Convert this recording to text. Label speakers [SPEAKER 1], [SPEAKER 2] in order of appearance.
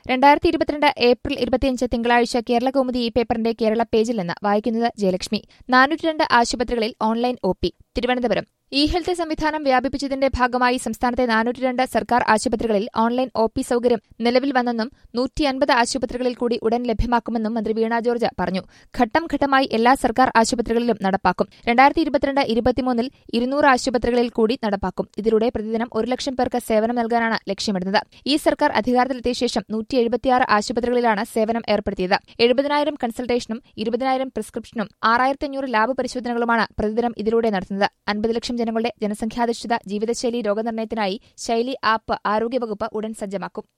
[SPEAKER 1] രണ്ടായിരത്തി ഇരുപത്തിരണ്ട് ഏപ്രിൽ ഇരുപത്തിയഞ്ച് തിങ്കളാഴ്ച കേരള കൗമുദി ഈ പേപ്പറിന്റെ കേരള പേജിൽ നിന്ന് വായിക്കുന്നത് ജയലക്ഷ്മി നാനൂറ്റിരണ്ട് ആശുപത്രികളിൽ online O P Thiruvananthapuram e health സംവിധാനം വ്യാപിപ്പിച്ചതിന്റെ ഭാഗമായി സംസ്ഥാനത്തെ നാനൂറ്റിരണ്ട് സർക്കാർ ആശുപത്രികളിൽ ഓൺലൈൻ ഒ പി സൌകര്യം നിലവിൽ വന്നെന്നും നൂറ്റി അൻപത് ആശുപത്രികളിൽ കൂടി ഉടൻ ലഭ്യമാക്കുമെന്നും മന്ത്രി വീണ ജോർജ് പറഞ്ഞു ഘട്ടം ഘട്ടമായി എല്ലാ സർക്കാർ ആശുപത്രികളിലും നടപ്പാക്കും രണ്ടായിരത്തി ഇരുപത്തിരണ്ട് ഇരുപത്തിമൂന്നിൽ ഇരുന്നൂറ് ആശുപത്രികളിൽ കൂടി നടപ്പാക്കും ഇതിലൂടെ പ്രതിദിനം ഒരു ലക്ഷം പേർക്ക് സേവനം നൽകാനാണ് ലക്ഷ്യമിടുന്നത് ഈ സർക്കാർ അധികാരത്തിലെത്തിയ ശേഷം നൂറ്റി എഴുപത്തിയാറ് ആശുപത്രികളിലാണ് സേവനം ഏർപ്പെടുത്തിയത് എഴുപതിനായിരം കൺസൾട്ടേഷനും ഇരുപതിനായിരം പ്രിസ്ക്രിപ്ഷനും ആറായിരത്തി അഞ്ഞൂറ് ലാബ് പരിശോധനകളുമാണ് പ്രതിദിനം ഇതിലൂടെ നടത്തുന്നത് അൻപത് ലക്ഷം ജനങ്ങളുടെ ജനസംഖ്യാധിഷ്ഠിത ജീവിതശൈലി രോഗനിർണയത്തിനായി ശൈലി ആപ്പ് ആരോഗ്യവകുപ്പ് ഉടൻ സജ്ജമാക്കും